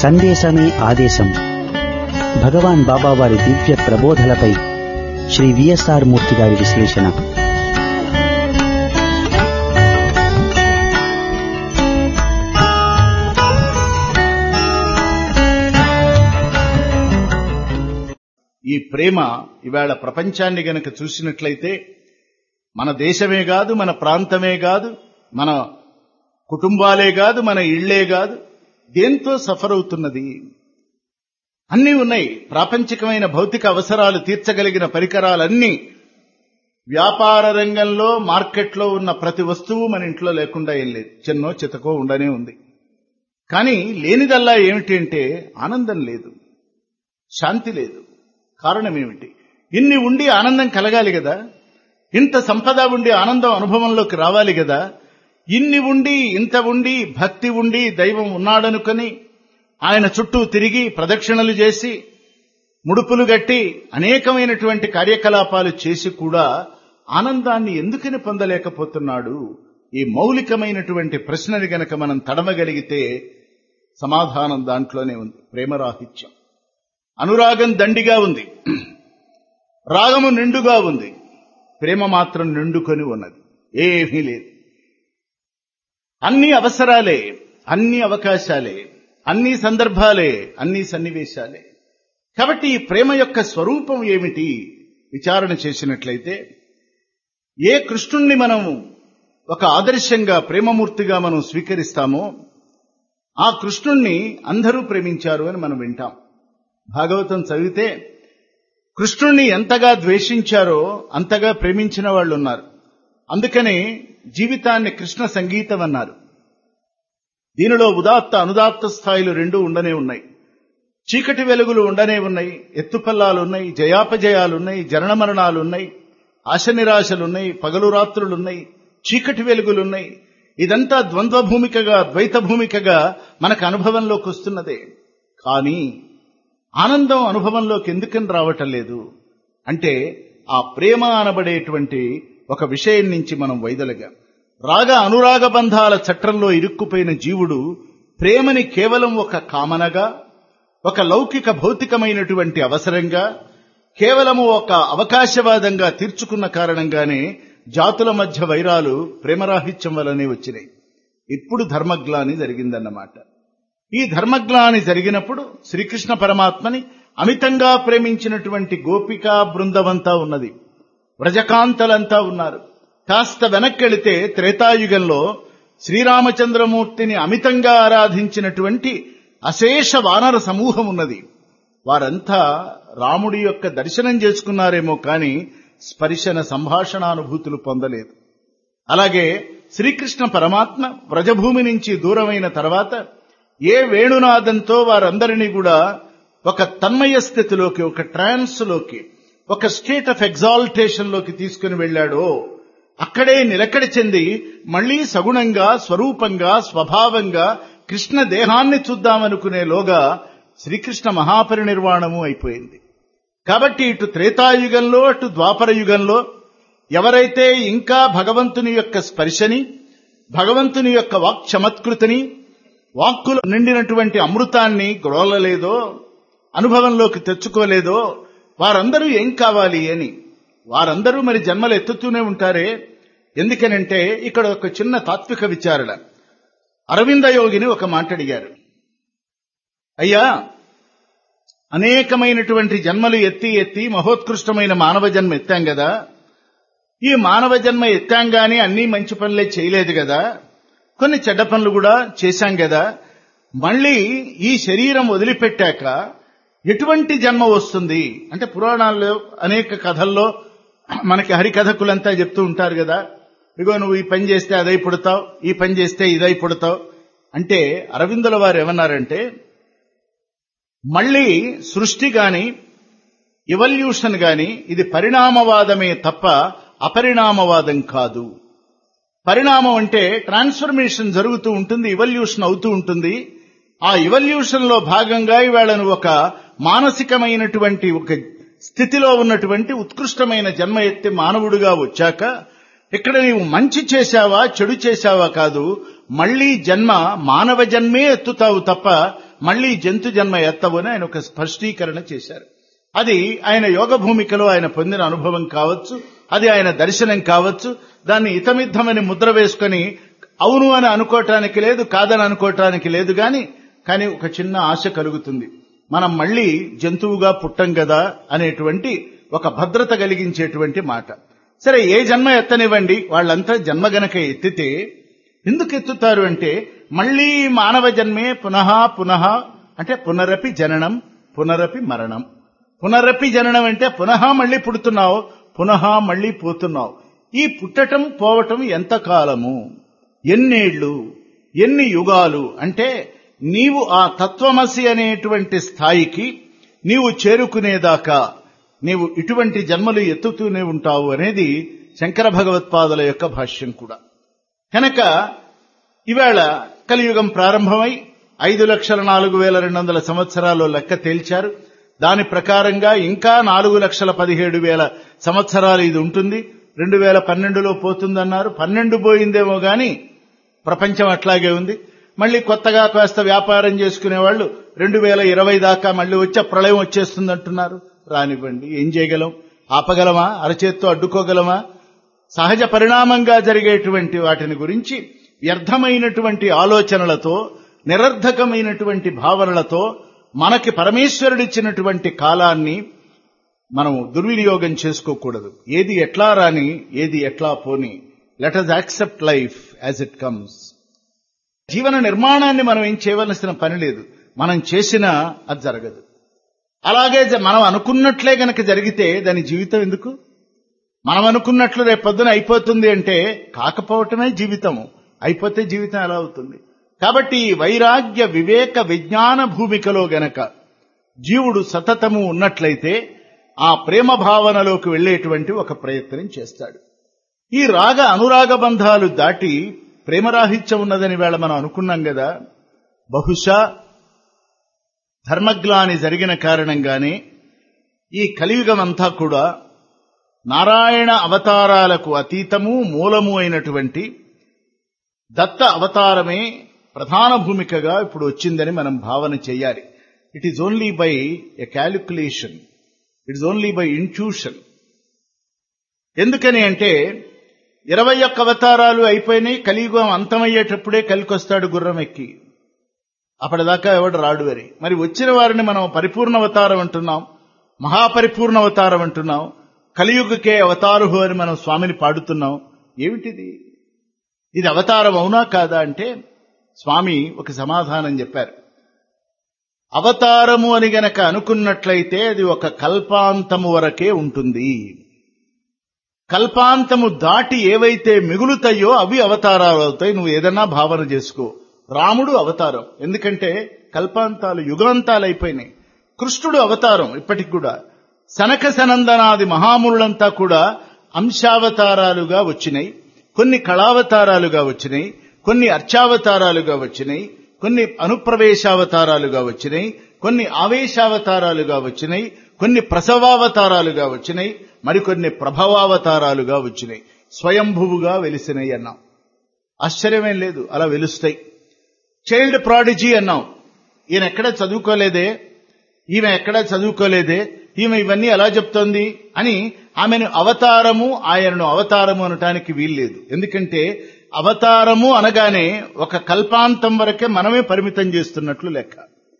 సందేశమే ఆదేశం భగవాన్ బాబా వారి దివ్య ప్రబోధలపై శ్రీ విఎస్ఆర్ మూర్తి గారి విశ్లేషణ ఈ ప్రేమ ఇవాళ ప్రపంచాన్ని గనక చూసినట్లయితే మన దేశమే కాదు మన ప్రాంతమే కాదు మన కుటుంబాలే కాదు మన ఇళ్లే కాదు దేంతో సఫర్ అవుతున్నది అన్నీ ఉన్నాయి ప్రాపంచికమైన భౌతిక అవసరాలు తీర్చగలిగిన పరికరాలన్నీ వ్యాపార రంగంలో మార్కెట్లో ఉన్న ప్రతి వస్తువు మన ఇంట్లో లేకుండా ఏం లేదు చిన్నో చితకో ఉండనే ఉంది కానీ లేనిదల్లా ఏమిటి అంటే ఆనందం లేదు శాంతి లేదు కారణం ఏమిటి ఇన్ని ఉండి ఆనందం కలగాలి కదా ఇంత సంపద ఉండి ఆనందం అనుభవంలోకి రావాలి కదా ఇన్ని ఉండి ఇంత ఉండి భక్తి ఉండి దైవం ఉన్నాడనుకొని ఆయన చుట్టూ తిరిగి ప్రదక్షిణలు చేసి ముడుపులు గట్టి అనేకమైనటువంటి కార్యకలాపాలు చేసి కూడా ఆనందాన్ని ఎందుకని పొందలేకపోతున్నాడు ఈ మౌలికమైనటువంటి ప్రశ్నని గనక మనం తడమగలిగితే సమాధానం దాంట్లోనే ఉంది ప్రేమరాహిత్యం అనురాగం దండిగా ఉంది రాగము నిండుగా ఉంది ప్రేమ మాత్రం నిండుకొని ఉన్నది ఏమీ లేదు అన్ని అవసరాలే అన్ని అవకాశాలే అన్ని సందర్భాలే అన్ని సన్నివేశాలే కాబట్టి ఈ ప్రేమ యొక్క స్వరూపం ఏమిటి విచారణ చేసినట్లయితే ఏ కృష్ణుణ్ణి మనం ఒక ఆదర్శంగా ప్రేమమూర్తిగా మనం స్వీకరిస్తామో ఆ కృష్ణుణ్ణి అందరూ ప్రేమించారు అని మనం వింటాం భాగవతం చదివితే కృష్ణుణ్ణి ఎంతగా ద్వేషించారో అంతగా ప్రేమించిన వాళ్ళు ఉన్నారు అందుకనే జీవితాన్ని కృష్ణ సంగీతం అన్నారు దీనిలో ఉదాత్త అనుదాత్త స్థాయిలు రెండు ఉండనే ఉన్నాయి చీకటి వెలుగులు ఉండనే ఉన్నాయి ఎత్తుపల్లాలు ఉన్నాయి జయాపజయాలున్నాయి జనన మరణాలున్నాయి ఆశ నిరాశలున్నాయి పగలు రాత్రులున్నాయి చీకటి వెలుగులున్నాయి ఇదంతా ద్వంద్వ భూమికగా ద్వైత భూమికగా మనకు అనుభవంలోకి వస్తున్నదే కానీ ఆనందం అనుభవంలోకి ఎందుకని రావటం లేదు అంటే ఆ ప్రేమ అనబడేటువంటి ఒక విషయం నుంచి మనం వైదొలగా రాగ అనురాగ బంధాల చట్రంలో ఇరుక్కుపోయిన జీవుడు ప్రేమని కేవలం ఒక కామనగా ఒక లౌకిక భౌతికమైనటువంటి అవసరంగా కేవలము ఒక అవకాశవాదంగా తీర్చుకున్న కారణంగానే జాతుల మధ్య వైరాలు ప్రేమరాహిత్యం వల్లనే వచ్చినాయి ఇప్పుడు ధర్మగ్లాని జరిగిందన్నమాట ఈ ధర్మగ్లాని జరిగినప్పుడు శ్రీకృష్ణ పరమాత్మని అమితంగా ప్రేమించినటువంటి గోపికా బృందమంతా ఉన్నది వ్రజకాంతలంతా ఉన్నారు కాస్త వెనక్కెళితే త్రేతాయుగంలో శ్రీరామచంద్రమూర్తిని అమితంగా ఆరాధించినటువంటి అశేష వానర సమూహం ఉన్నది వారంతా రాముడి యొక్క దర్శనం చేసుకున్నారేమో కాని స్పర్శన సంభాషణానుభూతులు పొందలేదు అలాగే శ్రీకృష్ణ పరమాత్మ వ్రజభూమి నుంచి దూరమైన తర్వాత ఏ వేణునాదంతో వారందరినీ కూడా ఒక తన్మయ స్థితిలోకి ఒక ట్రాన్స్ లోకి ఒక స్టేట్ ఆఫ్ ఎగ్జాల్టేషన్ లోకి తీసుకుని వెళ్ళాడో అక్కడే నిలకడ చెంది మళ్లీ సగుణంగా స్వరూపంగా స్వభావంగా కృష్ణ దేహాన్ని చూద్దామనుకునేలోగా శ్రీకృష్ణ మహాపరినిర్వాణము అయిపోయింది కాబట్టి ఇటు త్రేతాయుగంలో అటు ద్వాపర యుగంలో ఎవరైతే ఇంకా భగవంతుని యొక్క స్పర్శని భగవంతుని యొక్క వాక్ చమత్కృతిని వాక్కులు నిండినటువంటి అమృతాన్ని గ్రోలలేదో అనుభవంలోకి తెచ్చుకోలేదో వారందరూ ఏం కావాలి అని వారందరూ మరి జన్మలు ఎత్తుతూనే ఉంటారే ఎందుకనంటే ఇక్కడ ఒక చిన్న తాత్విక విచారణ అరవింద యోగిని ఒక మాట అడిగారు అయ్యా అనేకమైనటువంటి జన్మలు ఎత్తి ఎత్తి మహోత్కృష్టమైన మానవ జన్మ ఎత్తాం కదా ఈ మానవ జన్మ ఎత్తాం గాని అన్ని మంచి పనులే చేయలేదు కదా కొన్ని చెడ్డ పనులు కూడా చేశాం కదా మళ్ళీ ఈ శరీరం వదిలిపెట్టాక ఎటువంటి జన్మ వస్తుంది అంటే పురాణాల్లో అనేక కథల్లో మనకి హరికథకులంతా చెప్తూ ఉంటారు కదా ఇగో నువ్వు ఈ పని చేస్తే అదై పుడతావు ఈ పని చేస్తే ఇదై పుడతావు అంటే అరవిందుల వారు ఏమన్నారంటే మళ్ళీ సృష్టి గాని ఇవల్యూషన్ గాని ఇది పరిణామవాదమే తప్ప అపరిణామవాదం కాదు పరిణామం అంటే ట్రాన్స్ఫర్మేషన్ జరుగుతూ ఉంటుంది ఇవల్యూషన్ అవుతూ ఉంటుంది ఆ ఇవల్యూషన్ లో భాగంగా ఇవాళ నువ్వు ఒక మానసికమైనటువంటి ఒక స్థితిలో ఉన్నటువంటి ఉత్కృష్టమైన జన్మ ఎత్తి మానవుడిగా వచ్చాక ఇక్కడ నీవు మంచి చేశావా చెడు చేశావా కాదు మళ్లీ జన్మ మానవ జన్మే ఎత్తుతావు తప్ప మళ్ళీ జంతు జన్మ ఎత్తవు అని ఆయన ఒక స్పష్టీకరణ చేశారు అది ఆయన యోగ భూమికలో ఆయన పొందిన అనుభవం కావచ్చు అది ఆయన దర్శనం కావచ్చు దాన్ని ఇతమిద్దమని ముద్ర వేసుకొని అవును అని అనుకోవటానికి లేదు కాదని అనుకోవటానికి లేదు గాని కానీ ఒక చిన్న ఆశ కలుగుతుంది మనం మళ్ళీ జంతువుగా పుట్టం కదా అనేటువంటి ఒక భద్రత కలిగించేటువంటి మాట సరే ఏ జన్మ ఎత్తనివ్వండి వాళ్ళంతా జన్మ గనక ఎత్తితే ఎందుకు ఎత్తుతారు అంటే మళ్ళీ మానవ జన్మే పునః పునః అంటే పునరపి జననం పునరపి మరణం పునరపి జననం అంటే పునః మళ్ళీ పుడుతున్నావు పునః మళ్ళీ పోతున్నావు ఈ పుట్టటం పోవటం ఎంత కాలము ఎన్నేళ్లు ఎన్ని యుగాలు అంటే నీవు ఆ తత్వమసి అనేటువంటి స్థాయికి నీవు చేరుకునేదాకా నీవు ఇటువంటి జన్మలు ఎత్తుతూనే ఉంటావు అనేది శంకర భగవత్పాదుల యొక్క భాష్యం కూడా కనుక ఇవాళ కలియుగం ప్రారంభమై ఐదు లక్షల నాలుగు వేల రెండు వందల సంవత్సరాలు లెక్క తేల్చారు దాని ప్రకారంగా ఇంకా నాలుగు లక్షల పదిహేడు వేల సంవత్సరాలు ఇది ఉంటుంది రెండు వేల పన్నెండులో పోతుందన్నారు పన్నెండు పోయిందేమో గాని ప్రపంచం అట్లాగే ఉంది మళ్ళీ కొత్తగా కాస్త వ్యాపారం చేసుకునే వాళ్ళు రెండు వేల ఇరవై దాకా మళ్ళీ వచ్చే ప్రళయం వచ్చేస్తుంది అంటున్నారు రానివ్వండి ఏం చేయగలం ఆపగలమా అరచేత్తో అడ్డుకోగలమా సహజ పరిణామంగా జరిగేటువంటి వాటిని గురించి వ్యర్థమైనటువంటి ఆలోచనలతో నిరర్ధకమైనటువంటి భావనలతో మనకి పరమేశ్వరుడిచ్చినటువంటి కాలాన్ని మనం దుర్వినియోగం చేసుకోకూడదు ఏది ఎట్లా రాని ఏది ఎట్లా పోని let us accept life as it comes జీవన నిర్మాణాన్ని మనం ఏం చేయవలసిన పని లేదు మనం చేసినా అది జరగదు అలాగే జ- మనం అనుకున్నట్లే గనక జరిగితే దాని జీవితం ఎందుకు మనం అనుకున్నట్లు రేపు పొద్దున అయిపోతుంది అంటే కాకపోవటమే జీవితము అయిపోతే జీవితం ఎలా అవుతుంది కాబట్టి ఈ వైరాగ్య వివేక విజ్ఞాన భూమికలో గనక జీవుడు సతతము ఉన్నట్లయితే ఆ ప్రేమ భావనలోకి వెళ్ళేటువంటి ఒక ప్రయత్నం చేస్తాడు ఈ రాగ అనురాగ బంధాలు దాటి ప్రేమరాహిత్యం ఉన్నదని వేళ మనం అనుకున్నాం కదా బహుశా ధర్మగ్లాని జరిగిన కారణంగానే ఈ కలియుగం అంతా కూడా నారాయణ అవతారాలకు అతీతము మూలము అయినటువంటి దత్త అవతారమే ప్రధాన భూమికగా ఇప్పుడు వచ్చిందని మనం భావన చేయాలి it is only by a calculation it is only by intuition ఎందుకని అంటే ఇరవై ఒక్క అవతారాలు అయిపోయినాయి కలియుగం అంతమయ్యేటప్పుడే కలికొస్తాడు గుర్రం ఎక్కి అప్పటిదాకా ఎవడు రాడు అని మరి వచ్చిన వారిని మనం పరిపూర్ణ అవతారం అంటున్నాం మహాపరిపూర్ణ అవతారం అంటున్నాం కలియుగకే అవతారుహు అని మనం స్వామిని పాడుతున్నాం ఏమిటిది ఇది అవతారం అవునా కాదా అంటే స్వామి ఒక సమాధానం చెప్పారు అవతారము అని గనక అనుకున్నట్లయితే అది ఒక కల్పాంతము వరకే ఉంటుంది కల్పాంతము దాటి ఏవైతే మిగులుతాయో అవి అవతారాలు అవుతాయి నువ్వు ఏదన్నా భావన చేసుకో రాముడు అవతారం ఎందుకంటే కల్పాంతాలు యుగాంతాలు అయిపోయినాయి కృష్ణుడు అవతారం ఇప్పటికి కూడా సనక సనందనాది మహామునులంతా కూడా అంశావతారాలుగా వచ్చినాయి కొన్ని కళావతారాలుగా వచ్చినాయి కొన్ని అర్చావతారాలుగా వచ్చినాయి కొన్ని అనుప్రవేశావతారాలుగా వచ్చినాయి కొన్ని ఆవేశావతారాలుగా వచ్చినాయి కొన్ని ప్రసవావతారాలుగా వచ్చినాయి మరికొన్ని ప్రభవావతారాలుగా వచ్చినాయి స్వయంభువుగా వెలిసినాయి అన్నాం ఆశ్చర్యమేం లేదు అలా వెలుస్తాయి చైల్డ్ ప్రాడిజీ అన్నాం ఈయన ఎక్కడ చదువుకోలేదే ఈమె ఎక్కడ చదువుకోలేదే ఈమె ఇవన్నీ ఎలా చెప్తోంది అని ఆమెను అవతారము ఆయనను అవతారము అనటానికి వీల్లేదు ఎందుకంటే అవతారము అనగానే ఒక కల్పాంతం వరకే మనమే పరిమితం చేస్తున్నట్లు లెక్క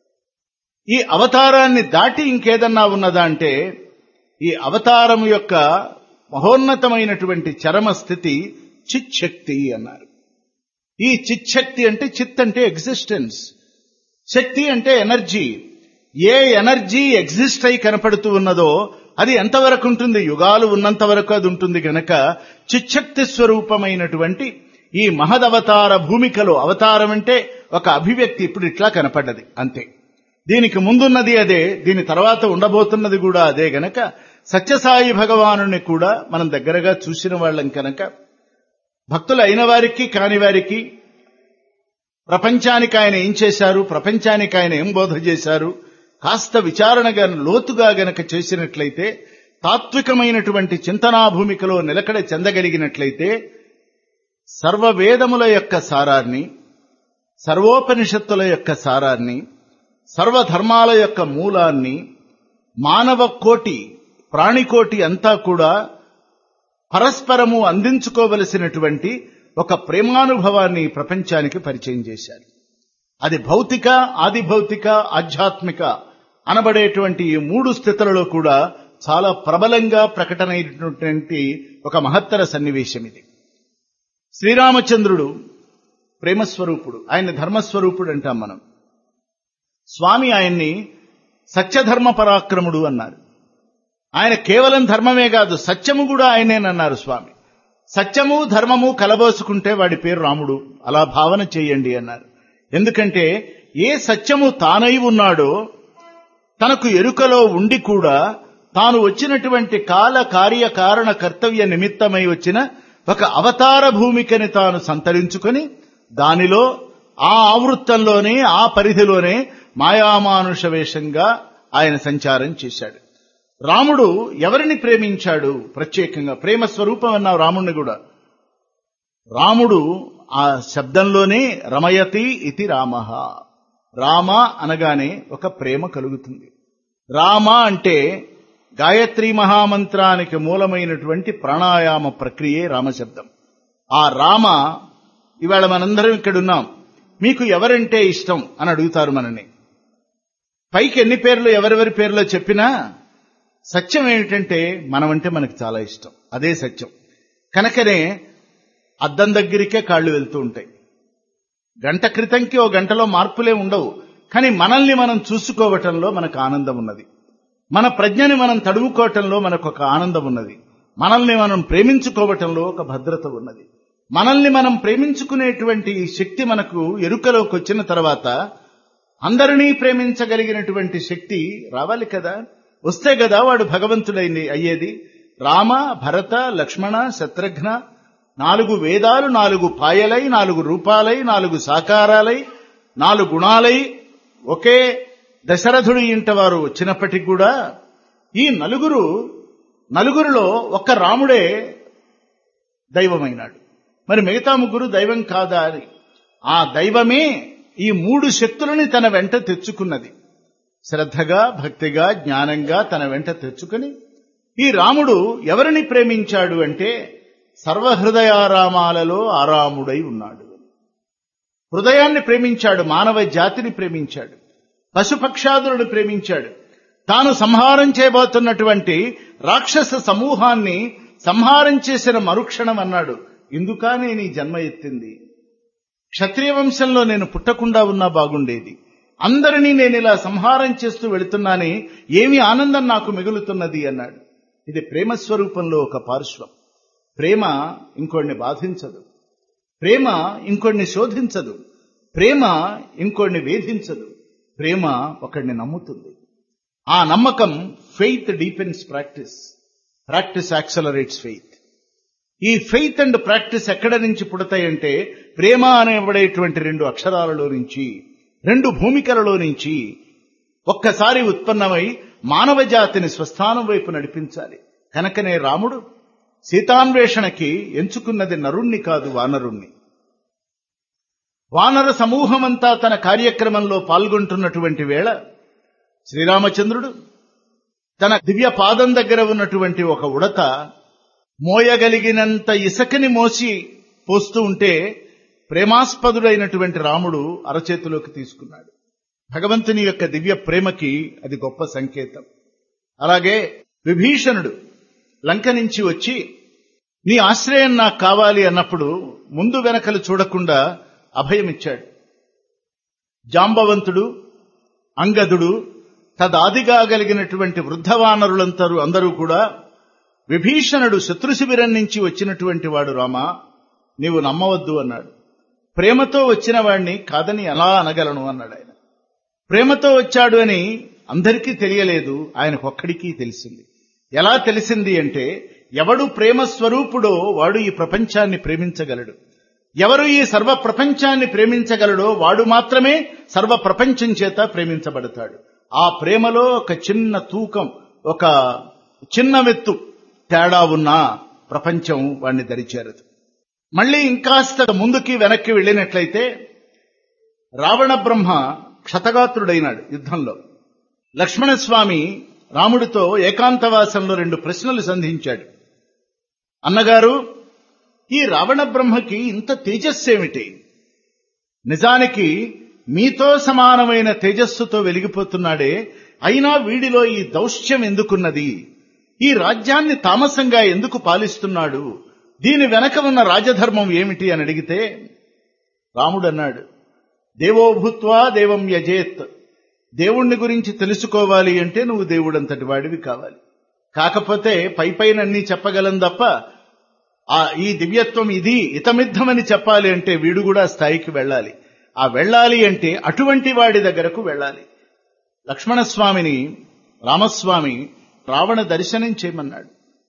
ఈ అవతారాన్ని దాటి ఇంకేదన్నా ఉన్నదా అంటే ఈ అవతారము యొక్క మహోన్నతమైనటువంటి చరమ స్థితి చిచ్చక్తి అన్నారు ఈ చిచ్చక్తి అంటే చిత్ అంటే ఎగ్జిస్టెన్స్ శక్తి అంటే ఎనర్జీ ఏ ఎనర్జీ ఎగ్జిస్ట్ అయి కనపడుతూ ఉన్నదో అది ఎంతవరకు ఉంటుంది యుగాలు ఉన్నంత వరకు అది ఉంటుంది గనక చిచ్చక్తి స్వరూపమైనటువంటి ఈ మహదవతార భూమికలో అవతారం అంటే ఒక అభివ్యక్తి ఇప్పుడు ఇట్లా కనపడ్డది అంతే దీనికి ముందున్నది అదే దీని తర్వాత ఉండబోతున్నది కూడా అదే గనక సత్యసాయి భగవానుని కూడా మనం దగ్గరగా చూసిన వాళ్ళం కనుక భక్తులు అయిన వారికి కాని వారికి ప్రపంచానికి ఆయన ఏం చేశారు ప్రపంచానికి ఆయన ఏం బోధ చేశారు కాస్త విచారణగా లోతుగా గనక చేసినట్లయితే తాత్వికమైనటువంటి చింతనా భూమికలో నిలకడ చెందగలిగినట్లయితే సర్వవేదముల యొక్క సారాన్ని సర్వోపనిషత్తుల యొక్క సారాన్ని సర్వధర్మాల యొక్క మూలాన్ని మానవ కోటి ప్రాణికోటి అంతా కూడా పరస్పరము అందించుకోవలసినటువంటి ఒక ప్రేమానుభవాన్ని ప్రపంచానికి పరిచయం చేశారు అది భౌతిక ఆది భౌతిక ఆధ్యాత్మిక అనబడేటువంటి ఈ మూడు స్థితులలో కూడా చాలా ప్రబలంగా ప్రకటనైనటువంటి ఒక మహత్తర సన్నివేశం ఇది శ్రీరామచంద్రుడు ప్రేమస్వరూపుడు ఆయన ధర్మస్వరూపుడు అంటాం మనం స్వామి ఆయన్ని సత్యధర్మ పరాక్రముడు అన్నారు ఆయన కేవలం ధర్మమే కాదు సత్యము కూడా ఆయనేనన్నారు స్వామి సత్యము ధర్మము కలబోసుకుంటే వాడి పేరు రాముడు అలా భావన చేయండి అన్నారు ఎందుకంటే ఏ సత్యము తానై ఉన్నాడో తనకు ఎరుకలో ఉండి కూడా తాను వచ్చినటువంటి కాల కార్య కారణ కర్తవ్య నిమిత్తమై వచ్చిన ఒక అవతార భూమికని తాను సంతరించుకొని దానిలో ఆ ఆవృత్తంలోనే ఆ పరిధిలోనే మాయామానుష వేషంగా ఆయన సంచారం చేశాడు రాముడు ఎవరిని ప్రేమించాడు ప్రత్యేకంగా ప్రేమ స్వరూపం అన్నావు రాముణ్ణి కూడా రాముడు ఆ శబ్దంలోనే రమయతి ఇతి రామ రామ అనగానే ఒక ప్రేమ కలుగుతుంది రామ అంటే గాయత్రి మహామంత్రానికి మూలమైనటువంటి ప్రాణాయామ ప్రక్రియే రామశబ్దం ఆ రామ ఇవాళ మనందరం ఇక్కడున్నాం మీకు ఎవరంటే ఇష్టం అని అడుగుతారు మనని పైకి ఎన్ని పేర్లు ఎవరెవరి పేర్లో చెప్పినా సత్యం ఏమిటంటే మనమంటే మనకు చాలా ఇష్టం అదే సత్యం కనుకనే అద్దం దగ్గరికే కాళ్ళు వెళ్తూ ఉంటాయి గంట క్రితంకి ఓ గంటలో మార్పులే ఉండవు కానీ మనల్ని మనం చూసుకోవటంలో మనకు ఆనందం ఉన్నది మన ప్రజ్ఞని మనం తడుముకోవటంలో మనకు ఒక ఆనందం ఉన్నది మనల్ని మనం ప్రేమించుకోవటంలో ఒక భద్రత ఉన్నది మనల్ని మనం ప్రేమించుకునేటువంటి ఈ శక్తి మనకు ఎరుకలోకి వచ్చిన తర్వాత అందరినీ ప్రేమించగలిగినటువంటి శక్తి రావాలి కదా వస్తే కదా వాడు భగవంతుడైంది అయ్యేది రామ భరత లక్ష్మణ శత్రుఘ్న నాలుగు వేదాలు నాలుగు పాయలై నాలుగు రూపాలై నాలుగు సాకారాలై నాలుగు గుణాలై ఒకే దశరథుడి ఇంట వారు వచ్చినప్పటికి కూడా ఈ నలుగురు నలుగురిలో ఒక్క రాముడే దైవమైనాడు మరి మిగతా ముగ్గురు దైవం కాదా అని ఆ దైవమే ఈ మూడు శక్తులని తన వెంట తెచ్చుకున్నది శ్రద్ధగా భక్తిగా జ్ఞానంగా తన వెంట తెచ్చుకుని ఈ రాముడు ఎవరిని ప్రేమించాడు అంటే సర్వహృదయారామాలలో ఆరాముడై ఉన్నాడు హృదయాన్ని ప్రేమించాడు మానవ జాతిని ప్రేమించాడు పశుపక్షాదులను ప్రేమించాడు తాను సంహారం చేయబోతున్నటువంటి రాక్షస సమూహాన్ని సంహారం చేసిన మరుక్షణం అన్నాడు ఇందుకా నేను ఈ జన్మ ఎత్తింది క్షత్రియ వంశంలో నేను పుట్టకుండా ఉన్నా బాగుండేది అందరినీ నేను ఇలా సంహారం చేస్తూ వెళుతున్నానే ఏమి ఆనందం నాకు మిగులుతున్నది అన్నాడు ఇది ప్రేమ స్వరూపంలో ఒక పార్శ్వం ప్రేమ ఇంకోడిని బాధించదు ప్రేమ ఇంకోడిని శోధించదు ప్రేమ ఇంకోడిని వేధించదు ప్రేమ ఒకడిని నమ్ముతుంది ఆ నమ్మకం faith deepens practice practice accelerates faith ఈ ఫెయిత్ అండ్ ప్రాక్టీస్ ఎక్కడ నుంచి పుడతాయంటే ప్రేమ అనేబడేటువంటి రెండు అక్షరాలలో నుంచి రెండు భూమికలలో నుంచి ఒక్కసారి ఉత్పన్నమై మానవ జాతిని స్వస్థానం వైపు నడిపించాలి కనుకనే రాముడు సీతాన్వేషణకి ఎంచుకున్నది నరుణ్ణి కాదు వానరుణ్ణి వానర సమూహమంతా తన కార్యక్రమంలో పాల్గొంటున్నటువంటి వేళ శ్రీరామచంద్రుడు తన దివ్య పాదం దగ్గర ఉన్నటువంటి ఒక ఉడత మోయగలిగినంత ఇసకని మోసి పోస్తూ ఉంటే ప్రేమాస్పదుడైనటువంటి రాముడు అరచేతిలోకి తీసుకున్నాడు భగవంతుని యొక్క దివ్య ప్రేమకి అది గొప్ప సంకేతం అలాగే విభీషణుడు లంక నుంచి వచ్చి నీ ఆశ్రయం నాకు కావాలి అన్నప్పుడు ముందు వెనకలు చూడకుండా అభయమిచ్చాడు జాంబవంతుడు అంగదుడు తదాదిగా కలిగినటువంటి వృద్ధవానరులంతరూ అందరూ కూడా విభీషణుడు శత్రు శిబిరం నుంచి వచ్చినటువంటి వాడు రామా నీవు నమ్మవద్దు అన్నాడు ప్రేమతో వచ్చిన వాడిని కాదని ఎలా అనగలను అన్నాడు ఆయన ప్రేమతో వచ్చాడు అని అందరికీ తెలియలేదు ఆయనకొక్కడికి తెలిసింది ఎలా తెలిసింది అంటే ఎవడు ప్రేమ స్వరూపుడో వాడు ఈ ప్రపంచాన్ని ప్రేమించగలడు ఎవరు ఈ సర్వ ప్రపంచాన్ని ప్రేమించగలడో వాడు మాత్రమే సర్వ ప్రపంచం చేత ప్రేమించబడతాడు ఆ ప్రేమలో ఒక చిన్న తూకం ఒక చిన్న వెత్తు తేడా ఉన్నా ప్రపంచం వాడిని దరిచేరదు మళ్ళీ ఇంకాస్త ముందుకి వెనక్కి వెళ్ళినట్లయితే రావణ బ్రహ్మ క్షతగాత్రుడైనాడు యుద్ధంలో లక్ష్మణస్వామి రాముడితో ఏకాంతవాసంలో రెండు ప్రశ్నలు సంధించాడు అన్నగారు ఈ రావణ బ్రహ్మకి ఇంత తేజస్సేమిటి నిజానికి మీతో సమానమైన తేజస్సుతో వెలిగిపోతున్నాడే అయినా వీడిలో ఈ దౌష్ట్యం ఎందుకున్నది ఈ రాజ్యాన్ని తామసంగా ఎందుకు పాలిస్తున్నాడు దీని వెనక ఉన్న రాజధర్మం ఏమిటి అని అడిగితే రాముడు అన్నాడు దేవోభూత్వా దేవం యజేత్ దేవుణ్ణి గురించి తెలుసుకోవాలి అంటే నువ్వు దేవుడంతటి వాడివి కావాలి కాకపోతే పై పైన అన్నీ చెప్పగలం తప్ప ఆ ఈ దివ్యత్వం ఇది ఇతమిద్ధమని చెప్పాలి అంటే వీడు కూడా స్థాయికి వెళ్ళాలి ఆ వెళ్ళాలి అంటే అటువంటి వాడి దగ్గరకు వెళ్ళాలి లక్ష్మణస్వామిని రామస్వామి రావణ దర్శనం చేయమన్నాడు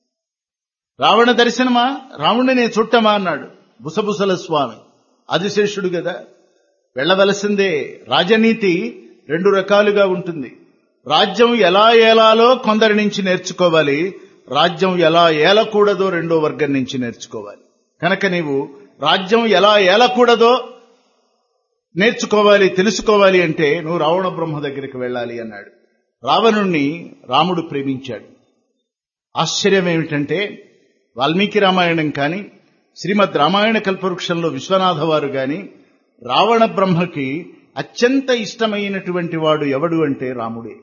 రావణ దర్శనమా రావణుని చుట్టమా అన్నాడు బుసబుసల స్వామి ఆదిశేషుడు కదా వెళ్ళవలసిందే రాజనీతి రెండు రకాలుగా ఉంటుంది రాజ్యం ఎలా ఏలాలో కొందరి నుంచి నేర్చుకోవాలి రాజ్యం ఎలా ఏలకూడదో రెండో వర్గం నుంచి నేర్చుకోవాలి కనుక నీవు రాజ్యం ఎలా ఏలకూడదో నేర్చుకోవాలి తెలుసుకోవాలి అంటే నువ్వు రావణ బ్రహ్మ దగ్గరికి వెళ్ళాలి అన్నాడు రావణుణ్ణి రాముడు ప్రేమించాడు ఆశ్చర్యం ఏమిటంటే వాల్మీకి రామాయణం కానీ శ్రీమద్ రామాయణ కల్పవృక్షంలో విశ్వనాథ వారు గాని రావణ బ్రహ్మకి అత్యంత ఇష్టమైనటువంటి వాడు ఎవడు అంటే రాముడే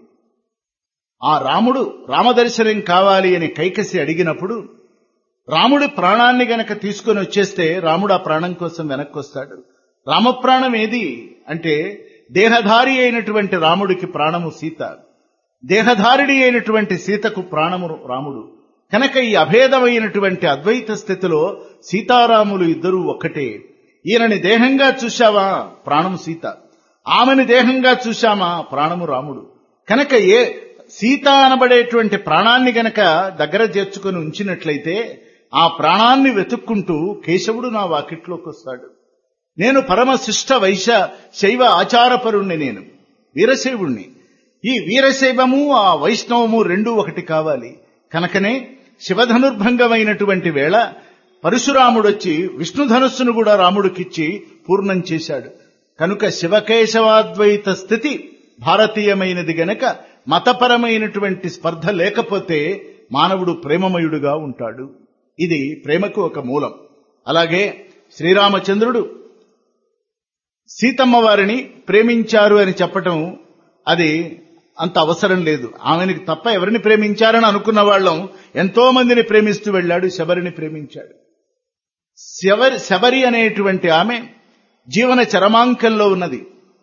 ఆ రాముడు రామదర్శనం కావాలి అని కైకసి అడిగినప్పుడు రాముడి ప్రాణాన్ని గనక తీసుకొని వచ్చేస్తే రాముడు ఆ ప్రాణం కోసం వెనక్కి వస్తాడు రామప్రాణం ఏది అంటే దేహధారి అయినటువంటి రాముడికి ప్రాణము సీత దేహధారిడి అయినటువంటి సీతకు ప్రాణము రాముడు కనుక ఈ అభేదమైనటువంటి అద్వైత స్థితిలో సీతారాములు ఇద్దరూ ఒక్కటే ఈయనని దేహంగా చూశావా ప్రాణము సీత ఆమెని దేహంగా చూశామా ప్రాణము రాముడు కనుక ఏ సీత అనబడేటువంటి ప్రాణాన్ని గనక దగ్గర చేర్చుకొని ఉంచినట్లయితే ఆ ప్రాణాన్ని వెతుక్కుంటూ కేశవుడు నా వాకిట్లోకి వస్తాడు నేను పరమ శిష్ట వైశ శైవ ఆచారపరుణ్ణి నేను వీరశైవుణ్ణి ఈ వీరశైవము ఆ వైష్ణవము రెండూ ఒకటి కావాలి కనుకనే శివధనుర్భంగమైనటువంటి వేళ పరశురాముడొచ్చి విష్ణుధనుస్సును కూడా రాముడికిచ్చి పూర్ణం చేశాడు కనుక శివకేశవాద్వైత స్థితి భారతీయమైనది గనక మతపరమైనటువంటి స్పర్ధ లేకపోతే మానవుడు ప్రేమమయుడుగా ఉంటాడు ఇది ప్రేమకు ఒక మూలం అలాగే శ్రీరామచంద్రుడు సీతమ్మ వారిని ప్రేమించారు అని చెప్పటం అది అంత అవసరం లేదు ఆమెనికి తప్ప ఎవరిని ప్రేమించారని అనుకున్న వాళ్ళం ఎంతో మందిని ప్రేమిస్తూ వెళ్ళాడు శబరిని ప్రేమించాడు శబరి శబరి అనేటువంటి ఆమె జీవన చరమాంకంలో ఉన్నది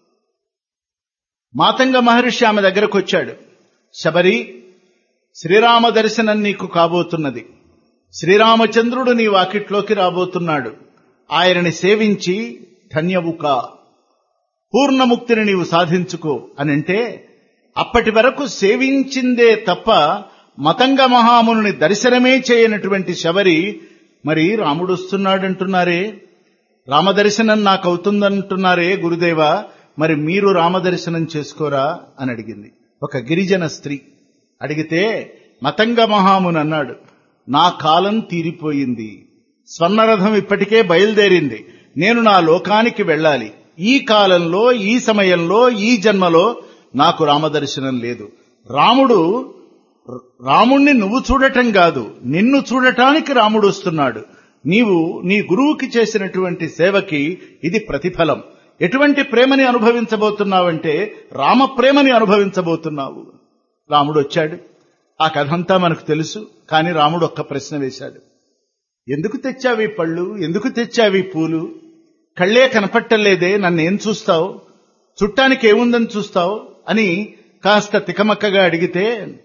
మాతంగ మహర్షి ఆమె దగ్గరకు వచ్చాడు శబరి శ్రీరామ దర్శనం నీకు కాబోతున్నది శ్రీరామచంద్రుడు నీ వాకిట్లోకి రాబోతున్నాడు ఆయనని సేవించి ధన్యవుకా పూర్ణముక్తిని నీవు సాధించుకో అనంటే అప్పటి వరకు సేవించిందే తప్ప మతంగ మహాముని దర్శనమే చేయనటువంటి శబరి మరి రాముడు వస్తున్నాడంటున్నారే రామదర్శనం నాకు అవుతుందంటున్నారే గురుదేవా మరి మీరు రామదర్శనం చేసుకోరా అని అడిగింది ఒక గిరిజన స్త్రీ అడిగితే మతంగ మహాముని అన్నాడు నా కాలం తీరిపోయింది స్వర్ణరథం ఇప్పటికే బయలుదేరింది నేను నా లోకానికి వెళ్ళాలి ఈ కాలంలో ఈ సమయంలో ఈ జన్మలో నాకు రామదర్శనం లేదు రాముడు రాముణ్ణి నువ్వు చూడటం కాదు నిన్ను చూడటానికి రాముడు వస్తున్నాడు నీవు నీ గురువుకి చేసినటువంటి సేవకి ఇది ప్రతిఫలం ఎటువంటి ప్రేమని అనుభవించబోతున్నావంటే రామ ప్రేమని అనుభవించబోతున్నావు రాముడు వచ్చాడు ఆ కథంతా మనకు తెలుసు కానీ రాముడు ఒక్క ప్రశ్న వేశాడు ఎందుకు తెచ్చావి పళ్ళు ఎందుకు తెచ్చావి పూలు కళ్ళే కనపట్టలేదే నన్నేం చూస్తావు చుట్టానికి ఏముందని చూస్తావు అని కాస్త తికమక్కగా అడిగితే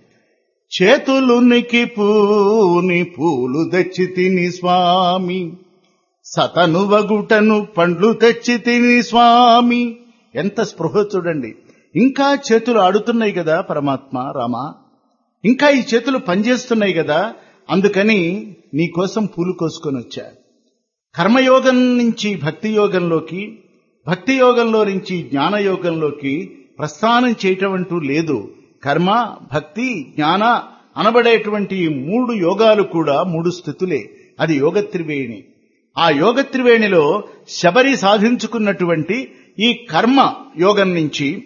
చేతులునికి పూని పూలు తెచ్చి తిని స్వామి సతను వగుటను పండ్లు తెచ్చి తిని స్వామి ఎంత స్పృహ చూడండి ఇంకా చేతులు ఆడుతున్నాయి కదా పరమాత్మ రామ ఇంకా ఈ చేతులు పనిచేస్తున్నాయి కదా అందుకని నీకోసం పూలు కోసుకొని వచ్చా కర్మయోగం నుంచి భక్తి యోగంలోకి భక్తి యోగంలో నుంచి జ్ఞానయోగంలోకి ప్రస్థానం చేయటం అంటూ లేదు కర్మ భక్తి జ్ఞాన అనబడేటువంటి ఈ మూడు యోగాలు కూడా మూడు స్థితులే అది యోగ త్రివేణి ఆ యోగ త్రివేణిలో శబరి సాధించుకున్నటువంటి ఈ కర్మ యోగం నుంచి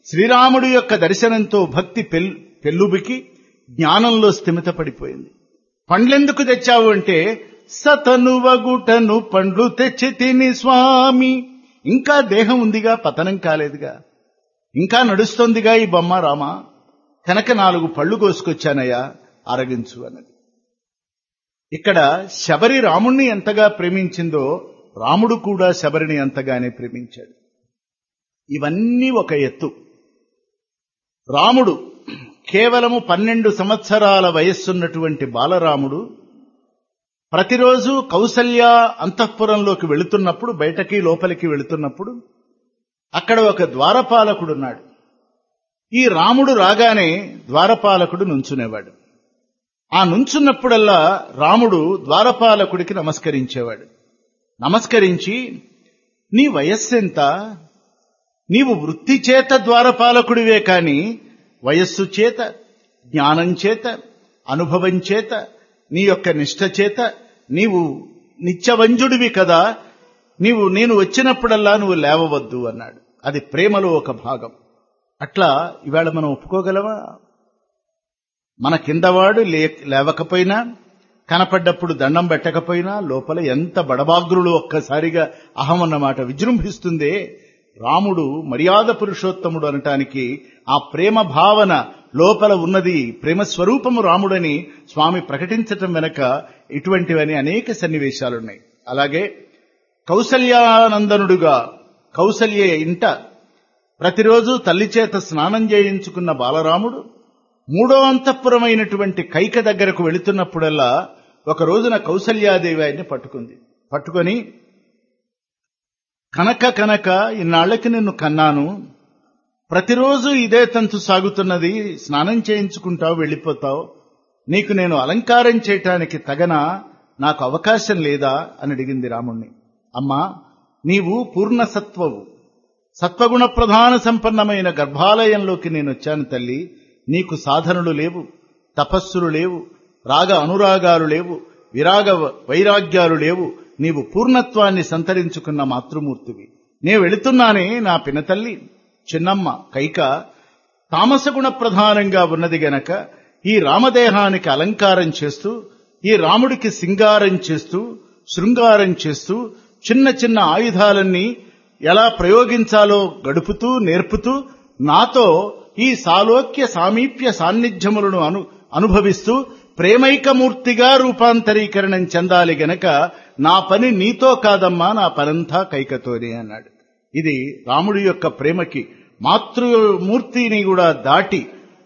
శ్రీరాముడి యొక్క దర్శనంతో భక్తి పెల్ పెల్లుబికి జ్ఞానంలో స్థిమితపడిపోయింది పండ్లెందుకు తెచ్చావు అంటే సతనువగుటను పండ్లు తెచ్చి తిని స్వామి ఇంకా దేహం ఉందిగా పతనం కాలేదుగా ఇంకా నడుస్తోందిగా ఈ బొమ్మ రామ కనుక నాలుగు పళ్ళు కోసుకొచ్చానయ్యా అరగించు అన్నది ఇక్కడ శబరి రాముణ్ణి ఎంతగా ప్రేమించిందో రాముడు కూడా శబరిని ఎంతగానే ప్రేమించాడు ఇవన్నీ ఒక ఎత్తు రాముడు కేవలము పన్నెండు సంవత్సరాల వయస్సున్నటువంటి బాలరాముడు ప్రతిరోజు కౌసల్య అంతఃపురంలోకి వెళుతున్నప్పుడు బయటకి లోపలికి వెళుతున్నప్పుడు అక్కడ ఒక ద్వారపాలకుడున్నాడు ఈ రాముడు రాగానే ద్వారపాలకుడు నుంచునేవాడు ఆ నుంచున్నప్పుడల్లా రాముడు ద్వారపాలకుడికి నమస్కరించేవాడు నమస్కరించి నీ వయస్సెంత నీవు వృత్తి చేత ద్వారపాలకుడివే కాని వయస్సు చేత జ్ఞానం చేత అనుభవం చేత నీ యొక్క నిష్ఠ చేత నీవు నిత్యవంజుడివి కదా నీవు నేను వచ్చినప్పుడల్లా నువ్వు లేవవద్దు అన్నాడు అది ప్రేమలో ఒక భాగం అట్లా ఇవాళ మనం ఒప్పుకోగలవా మన కిందవాడు లే లేవకపోయినా కనపడ్డప్పుడు దండం పెట్టకపోయినా లోపల ఎంత బడబాగ్రులు ఒక్కసారిగా అహం అన్నమాట విజృంభిస్తుందే రాముడు మర్యాద పురుషోత్తముడు అనటానికి ఆ ప్రేమ భావన లోపల ఉన్నది ప్రేమ స్వరూపము రాముడని స్వామి ప్రకటించటం వెనక ఇటువంటివని అనేక సన్నివేశాలున్నాయి అలాగే కౌసల్యానందనుడుగా కౌసల్య ఇంట ప్రతిరోజు తల్లి చేత స్నానం చేయించుకున్న బాలరాముడు మూడో అంతఃపురమైనటువంటి కైక దగ్గరకు వెళుతున్నప్పుడల్లా ఒక రోజున కౌసల్యాదేవి ఆయన్ని పట్టుకుంది పట్టుకొని కనక కనక ఇన్నాళ్లకి నిన్ను కన్నాను ప్రతిరోజు ఇదే తంతు సాగుతున్నది స్నానం చేయించుకుంటావు వెళ్ళిపోతావు నీకు నేను అలంకారం చేయటానికి తగన నాకు అవకాశం లేదా అని అడిగింది రాముణ్ణి అమ్మా నీవు పూర్ణ సత్వవు సత్వగుణ ప్రధాన సంపన్నమైన గర్భాలయంలోకి నేను వచ్చాను తల్లి నీకు సాధనలు లేవు తపస్సులు లేవు రాగ అనురాగాలు లేవు విరాగ వైరాగ్యాలు లేవు నీవు పూర్ణత్వాన్ని సంతరించుకున్న మాతృమూర్తివి నే వెళుతున్నానే నా పినతల్లి చిన్నమ్మ కైక తామసగుణ ప్రధానంగా ఉన్నది గనక ఈ రామదేహానికి అలంకారం చేస్తూ ఈ రాముడికి సింగారం చేస్తూ శృంగారం చేస్తూ చిన్న చిన్న ఆయుధాలన్నీ ఎలా ప్రయోగించాలో గడుపుతూ నేర్పుతూ నాతో ఈ సాలోక్య సామీప్య సాన్నిధ్యములను అను అనుభవిస్తూ ప్రేమైకమూర్తిగా రూపాంతరీకరణం చెందాలి గనక నా పని నీతో కాదమ్మా నా పనంతా కైకతోనే అన్నాడు ఇది రాముడి యొక్క ప్రేమకి మాతృమూర్తిని కూడా దాటి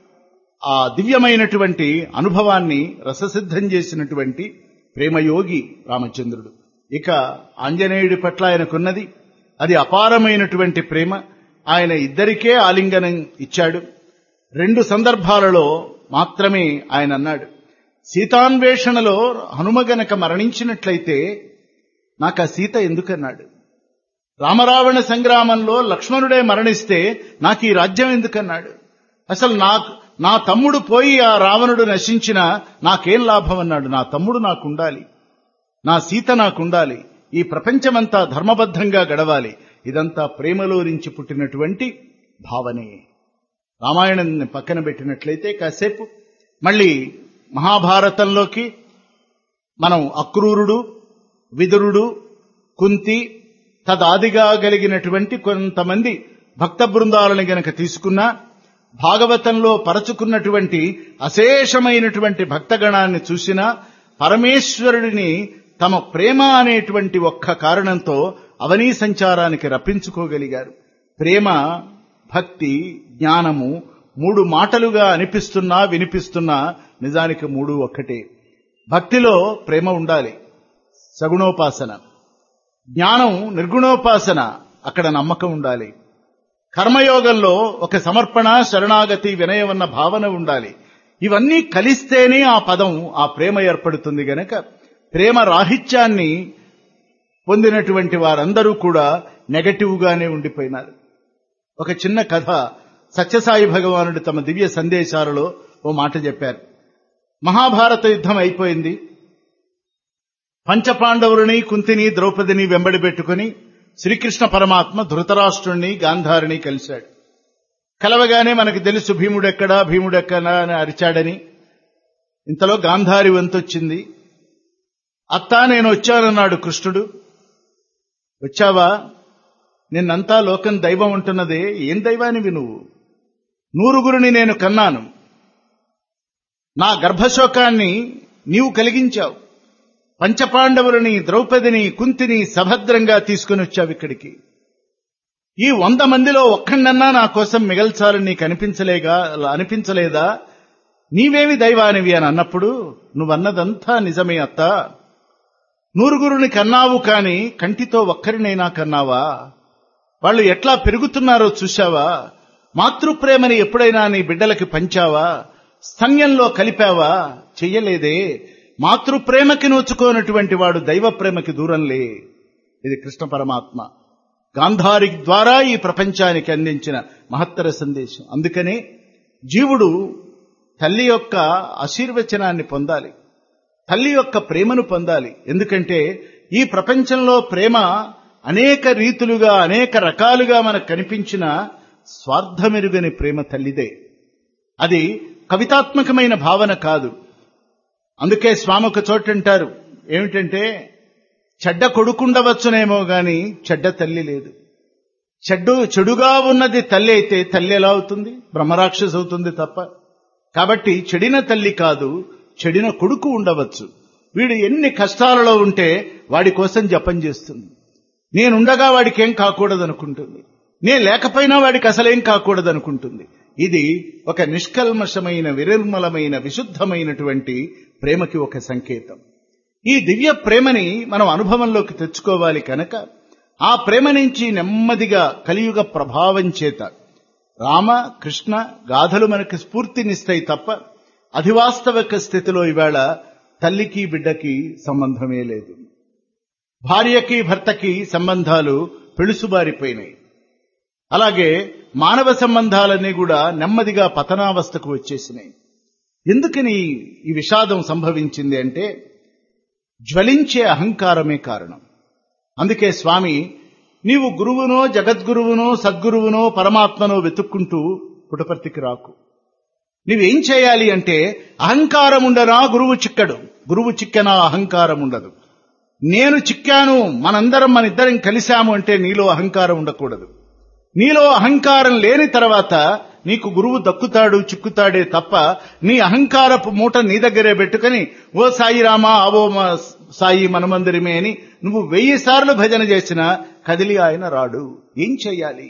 ఆ దివ్యమైనటువంటి అనుభవాన్ని రససిద్ధం చేసినటువంటి ప్రేమయోగి రామచంద్రుడు ఇక ఆంజనేయుడి పట్ల ఆయనకున్నది అది అపారమైనటువంటి ప్రేమ ఆయన ఇద్దరికే ఆలింగనం ఇచ్చాడు రెండు సందర్భాలలో మాత్రమే ఆయన అన్నాడు సీతాన్వేషణలో హనుమ గనక మరణించినట్లయితే నాకు ఆ సీత ఎందుకన్నాడు రామరావణ సంగ్రామంలో లక్ష్మణుడే మరణిస్తే నాకు ఈ రాజ్యం ఎందుకన్నాడు అసలు నాకు నా తమ్ముడు పోయి ఆ రావణుడు నశించినా నాకేం లాభం అన్నాడు నా తమ్ముడు నాకుండాలి నా సీత నాకుండాలి ఈ ప్రపంచమంతా ధర్మబద్ధంగా గడవాలి ఇదంతా ప్రేమలో నుంచి పుట్టినటువంటి భావనే రామాయణాన్ని పక్కన పెట్టినట్లయితే కాసేపు మళ్ళీ మహాభారతంలోకి మనం అక్రూరుడు విదురుడు కుంతి తదాదిగా కలిగినటువంటి కొంతమంది భక్త బృందాలను గనక తీసుకున్నా భాగవతంలో పరచుకున్నటువంటి అశేషమైనటువంటి భక్తగణాన్ని చూసినా పరమేశ్వరుడిని తమ ప్రేమ అనేటువంటి ఒక్క కారణంతో అవనీ సంచారానికి రప్పించుకోగలిగారు ప్రేమ భక్తి జ్ఞానము మూడు మాటలుగా అనిపిస్తున్నా వినిపిస్తున్నా నిజానికి మూడు ఒక్కటే భక్తిలో ప్రేమ ఉండాలి సగుణోపాసన జ్ఞానం నిర్గుణోపాసన అక్కడ నమ్మకం ఉండాలి కర్మయోగంలో ఒక సమర్పణ శరణాగతి వినయమన్న భావన ఉండాలి ఇవన్నీ కలిస్తేనే ఆ పదం ఆ ప్రేమ ఏర్పడుతుంది గనక ప్రేమ రాహిత్యాన్ని పొందినటువంటి వారందరూ కూడా నెగటివ్ గానే ఉండిపోయినారు ఒక చిన్న కథ సత్యసాయి భగవానుడు తమ దివ్య సందేశాలలో ఓ మాట చెప్పారు మహాభారత యుద్ధం అయిపోయింది పంచపాండవులని కుంతిని ద్రౌపదిని వెంబడి పెట్టుకుని శ్రీకృష్ణ పరమాత్మ ధృతరాష్ట్రుణ్ణి గాంధారిని కలిశాడు కలవగానే మనకు తెలుసు భీముడెక్కడా భీముడెక్కడా అని అరిచాడని ఇంతలో గాంధారి వంతొచ్చింది అత్తా నేను వచ్చానన్నాడు కృష్ణుడు వచ్చావా నిన్నంతా లోకం దైవం ఉంటున్నదే ఏం దైవానివి నువ్వు నూరుగురిని నేను కన్నాను నా గర్భశోకాన్ని నీవు కలిగించావు పంచపాండవులని ద్రౌపదిని కుంతిని సభద్రంగా తీసుకుని వచ్చావు ఇక్కడికి ఈ వంద మందిలో ఒక్కడన్నా నా కోసం మిగల్చాలని నీకు అనిపించలేగా అనిపించలేదా నీవేమి దైవానివి అని అన్నప్పుడు నువ్వన్నదంతా నిజమే అత్త నూరుగురుని కన్నావు కాని కంటితో ఒక్కరినైనా కన్నావా వాళ్ళు ఎట్లా పెరుగుతున్నారో చూశావా మాతృప్రేమని ఎప్పుడైనా నీ బిడ్డలకి పంచావా స్తన్యంలో కలిపావా చెయ్యలేదే మాతృప్రేమకి నోచుకోనటువంటి వాడు దైవ ప్రేమకి దూరంలే ఇది కృష్ణ పరమాత్మ గాంధారి ద్వారా ఈ ప్రపంచానికి అందించిన మహత్తర సందేశం అందుకనే జీవుడు తల్లి యొక్క ఆశీర్వచనాన్ని పొందాలి తల్లి యొక్క ప్రేమను పొందాలి ఎందుకంటే ఈ ప్రపంచంలో ప్రేమ అనేక రీతులుగా అనేక రకాలుగా మనకు కనిపించిన స్వార్థమెరుగని ప్రేమ తల్లిదే అది కవితాత్మకమైన భావన కాదు అందుకే స్వామి ఒక చోట అంటారు ఏమిటంటే చెడ్డ కొడుకుండవచ్చునేమో గాని చెడ్డ తల్లి లేదు చెడ్డు చెడుగా ఉన్నది తల్లి అయితే తల్లి ఎలా అవుతుంది బ్రహ్మరాక్షస్ అవుతుంది తప్ప కాబట్టి చెడిన తల్లి కాదు చెడిన కొడుకు ఉండవచ్చు వీడు ఎన్ని కష్టాలలో ఉంటే వాడి కోసం జపం చేస్తుంది నేనుండగా వాడికి ఏం కాకూడదు అనుకుంటుంది నేను లేకపోయినా వాడికి అసలేం కాకూడదు అనుకుంటుంది ఇది ఒక నిష్కల్మషమైన విరర్మలమైన విశుద్ధమైనటువంటి ప్రేమకి ఒక సంకేతం ఈ దివ్య ప్రేమని మనం అనుభవంలోకి తెచ్చుకోవాలి కనుక ఆ ప్రేమ నుంచి నెమ్మదిగా కలియుగ ప్రభావం చేత రామ కృష్ణ గాథలు మనకి స్ఫూర్తినిస్తాయి తప్ప అధివాస్తవిక స్థితిలో ఇవాళ తల్లికి బిడ్డకి సంబంధమే లేదు భార్యకి భర్తకి సంబంధాలు పెళుసుబారిపోయినాయి అలాగే మానవ సంబంధాలన్నీ కూడా నెమ్మదిగా పతనావస్థకు వచ్చేసినాయి ఎందుకని ఈ విషాదం సంభవించింది అంటే జ్వలించే అహంకారమే కారణం అందుకే స్వామి నీవు గురువునో జగద్గురువునో సద్గురువునో పరమాత్మనో వెతుక్కుంటూ పుటపర్తికి రాకు నీవేం చేయాలి అంటే అహంకారం ఉండనా గురువు చిక్కడు గురువు చిక్కనా అహంకారం ఉండదు నేను చిక్కాను మనందరం మన ఇద్దరం కలిశాము అంటే నీలో అహంకారం ఉండకూడదు నీలో అహంకారం లేని తర్వాత నీకు గురువు దక్కుతాడు చిక్కుతాడే తప్ప నీ అహంకారపు మూట నీ దగ్గరే పెట్టుకుని ఓ సాయి రామా అవో మా సాయి మనమందిరమే అని నువ్వు వెయ్యి సార్లు భజన చేసినా కదిలి ఆయన రాడు ఏం చెయ్యాలి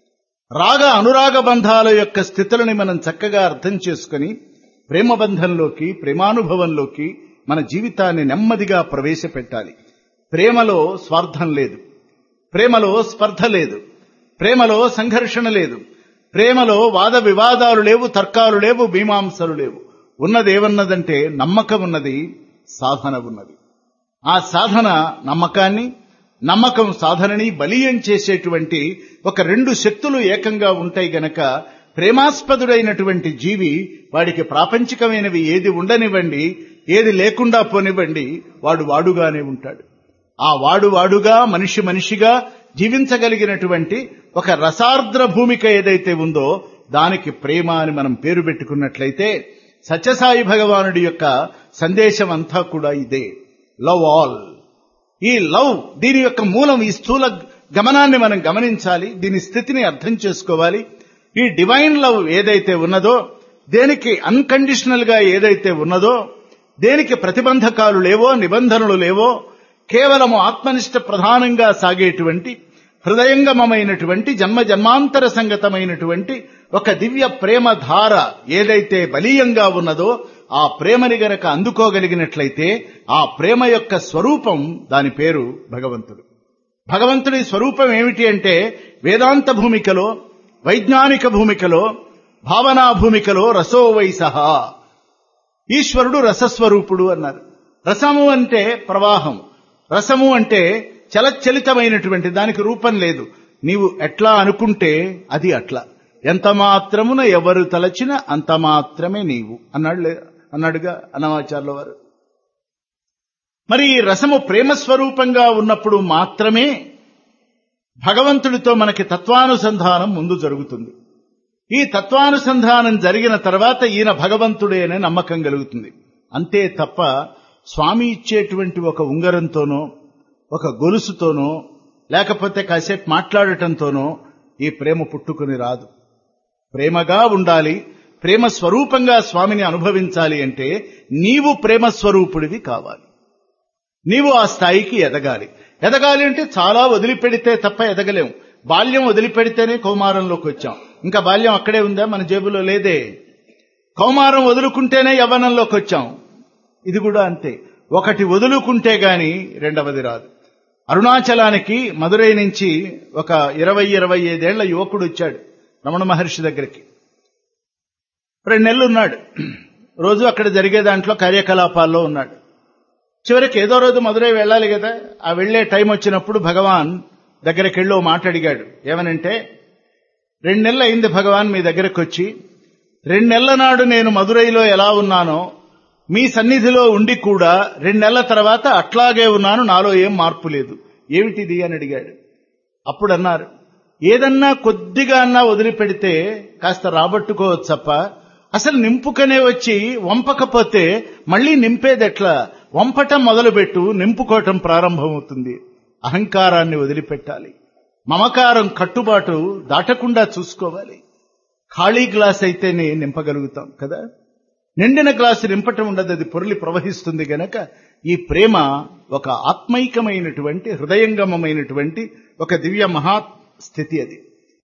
రాగ అనురాగ బంధాల యొక్క స్థితులని మనం చక్కగా అర్థం చేసుకుని ప్రేమ బంధంలోకి ప్రేమానుభవంలోకి మన జీవితాన్ని నెమ్మదిగా ప్రవేశపెట్టాలి ప్రేమలో స్వార్థం లేదు ప్రేమలో స్పర్ధ లేదు ప్రేమలో సంఘర్షణ లేదు ప్రేమలో వాద వివాదాలు లేవు తర్కాలు లేవు మీమాంసలు లేవు ఉన్నదేమన్నదంటే నమ్మకం ఉన్నది సాధన ఉన్నది ఆ సాధన నమ్మకాన్ని నమ్మకం సాధనని బలీయం చేసేటువంటి ఒక రెండు శక్తులు ఏకంగా ఉంటాయి గనక ప్రేమాస్పదుడైనటువంటి జీవి వాడికి ప్రాపంచికమైనవి ఏది ఉండనివ్వండి ఏది లేకుండా పోనివ్వండి వాడు వాడుగానే ఉంటాడు ఆ వాడు వాడుగా మనిషి మనిషిగా జీవించగలిగినటువంటి ఒక రసార్ద్ర భూమిక ఏదైతే ఉందో దానికి ప్రేమ అని మనం పేరు పెట్టుకున్నట్లయితే సత్యసాయి భగవానుడి యొక్క సందేశం అంతా కూడా ఇదే లవ్ ఆల్ ఈ లవ్ దీని యొక్క మూలం ఈ స్థూల గమనాన్ని మనం గమనించాలి దీని స్థితిని అర్థం చేసుకోవాలి ఈ డివైన్ లవ్ ఏదైతే ఉన్నదో దేనికి అన్కండిషనల్ గా ఏదైతే ఉన్నదో దేనికి ప్రతిబంధకాలు లేవో నిబంధనలు లేవో కేవలము ఆత్మనిష్ట ప్రధానంగా సాగేటువంటి హృదయంగమమైనటువంటి జన్మ జన్మాంతర సంగతమైనటువంటి ఒక దివ్య ప్రేమ ధార ఏదైతే బలీయంగా ఉన్నదో ఆ ప్రేమని గనక అందుకోగలిగినట్లయితే ఆ ప్రేమ యొక్క స్వరూపం దాని పేరు భగవంతుడు భగవంతుడి స్వరూపం ఏమిటి అంటే వేదాంత భూమికలో వైజ్ఞానిక భూమికలో భావనా భూమికలో రసో వైసహ ఈశ్వరుడు రసస్వరూపుడు అన్నారు రసము అంటే ప్రవాహం రసము అంటే చలచలితమైనటువంటి దానికి రూపం లేదు నీవు ఎట్లా అనుకుంటే అది అట్లా ఎంత మాత్రమున ఎవరు తలచిన అంత మాత్రమే నీవు అన్నాడు అన్నాడుగా అన్నమాచార్యుల వారు మరి ఈ రసము ప్రేమ స్వరూపంగా ఉన్నప్పుడు మాత్రమే భగవంతుడితో మనకి తత్వానుసంధానం ముందు జరుగుతుంది ఈ తత్వానుసంధానం జరిగిన తర్వాత ఈయన భగవంతుడే అనే నమ్మకం కలుగుతుంది అంతే తప్ప స్వామి ఇచ్చేటువంటి ఒక ఉంగరంతోనో ఒక గొలుసుతోనో లేకపోతే కాసేపు మాట్లాడటంతోనో ఈ ప్రేమ పుట్టుకుని రాదు ప్రేమగా ఉండాలి ప్రేమ స్వరూపంగా స్వామిని అనుభవించాలి అంటే నీవు ప్రేమ స్వరూపుడివి కావాలి నీవు ఆ స్థాయికి ఎదగాలి ఎదగాలి అంటే చాలా వదిలిపెడితే తప్ప ఎదగలేం బాల్యం వదిలిపెడితేనే కౌమారంలోకి వచ్చాం ఇంకా బాల్యం అక్కడే ఉందా మన జేబులో లేదే కౌమారం వదులుకుంటేనే యవ్వనంలోకి వచ్చాం ఇది కూడా అంతే ఒకటి వదులుకుంటే గాని రెండవది రాదు అరుణాచలానికి మదురై నుంచి ఒక ఇరవై ఇరవై ఐదేళ్ల యువకుడు వచ్చాడు రమణ మహర్షి దగ్గరికి రెండు నెలలు ఉన్నాడు రోజు అక్కడ జరిగే దాంట్లో కార్యకలాపాల్లో ఉన్నాడు చివరికి ఏదో రోజు మదురై వెళ్ళాలి కదా ఆ వెళ్లే టైం వచ్చినప్పుడు భగవాన్ దగ్గరికి వెళ్ళి ఓ మాట అడిగాడు ఏమనంటే రెండు నెలలు అయింది భగవాన్ మీ దగ్గరకు వచ్చి రెండు నెలల నాడు నేను మదురైలో ఎలా ఉన్నానో మీ సన్నిధిలో ఉండి కూడా రెండు నెలల తర్వాత అట్లాగే ఉన్నాను నాలో ఏం మార్పు లేదు ఏమిటిది అని అడిగాడు అప్పుడు అన్నారు ఏదన్నా కొద్దిగా అన్నా వదిలిపెడితే కాస్త రాబట్టుకోవచ్చప్ప అసలు నింపుకనే వచ్చి వంపకపోతే మళ్ళీ నింపేది ఎట్లా వంపటం మొదలుపెట్టు నింపుకోవటం ప్రారంభమవుతుంది అహంకారాన్ని వదిలిపెట్టాలి మమకారం కట్టుబాటు దాటకుండా చూసుకోవాలి ఖాళీ గ్లాస్ అయితేనే నింపగలుగుతాం కదా నిండిన గ్లాసు నింపటం ఉండదు అది పొరలి ప్రవహిస్తుంది గనక ఈ ప్రేమ ఒక ఆత్మైకమైనటువంటి హృదయంగమమైనటువంటి ఒక దివ్య మహా స్థితి అది